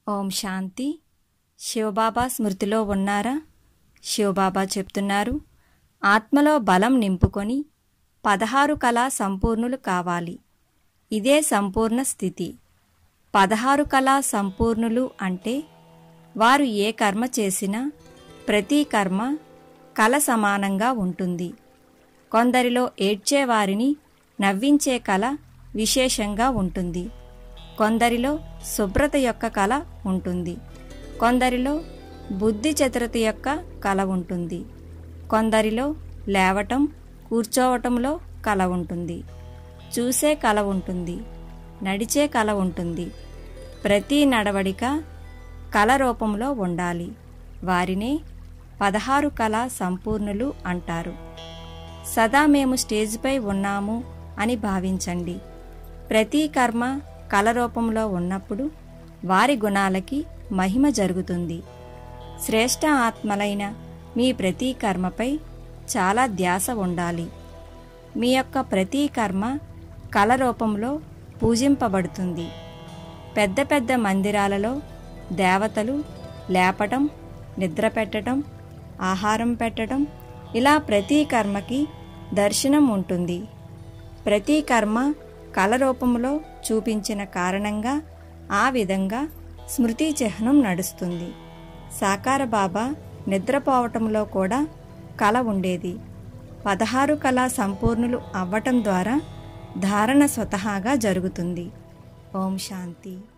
ఓం శాంతి శివబాబా స్మృతిలో ఉన్నారా శివబాబా చెప్తున్నారు ఆత్మలో బలం నింపుకొని పదహారు కళా సంపూర్ణులు కావాలి ఇదే సంపూర్ణ స్థితి పదహారు కళా సంపూర్ణులు అంటే వారు ఏ కర్మ చేసినా ప్రతి కర్మ కళ సమానంగా ఉంటుంది కొందరిలో ఏడ్చేవారిని నవ్వించే కళ విశేషంగా ఉంటుంది కొందరిలో శుభ్రత యొక్క కళ ఉంటుంది కొందరిలో బుద్ధి చతురత యొక్క కళ ఉంటుంది కొందరిలో లేవటం కూర్చోవటంలో కళ ఉంటుంది చూసే కళ ఉంటుంది నడిచే కళ ఉంటుంది ప్రతి నడవడిక కళ రూపంలో ఉండాలి వారినే పదహారు కళ సంపూర్ణులు అంటారు సదా మేము స్టేజ్పై ఉన్నాము అని భావించండి ప్రతి కర్మ కళ రూపంలో ఉన్నప్పుడు వారి గుణాలకి మహిమ జరుగుతుంది శ్రేష్ఠ ఆత్మలైన మీ ప్రతి కర్మపై చాలా ధ్యాస ఉండాలి మీ యొక్క ప్రతి కర్మ కళ రూపంలో పూజింపబడుతుంది పెద్ద పెద్ద మందిరాలలో దేవతలు లేపటం నిద్ర పెట్టడం ఆహారం పెట్టడం ఇలా ప్రతి కర్మకి దర్శనం ఉంటుంది ప్రతి కర్మ కళ రూపంలో చూపించిన కారణంగా ఆ విధంగా స్మృతి చిహ్నం నడుస్తుంది సాకార బాబా నిద్రపోవటంలో కూడా కళ ఉండేది పదహారు కళ సంపూర్ణులు అవ్వటం ద్వారా ధారణ స్వతహాగా జరుగుతుంది ఓం శాంతి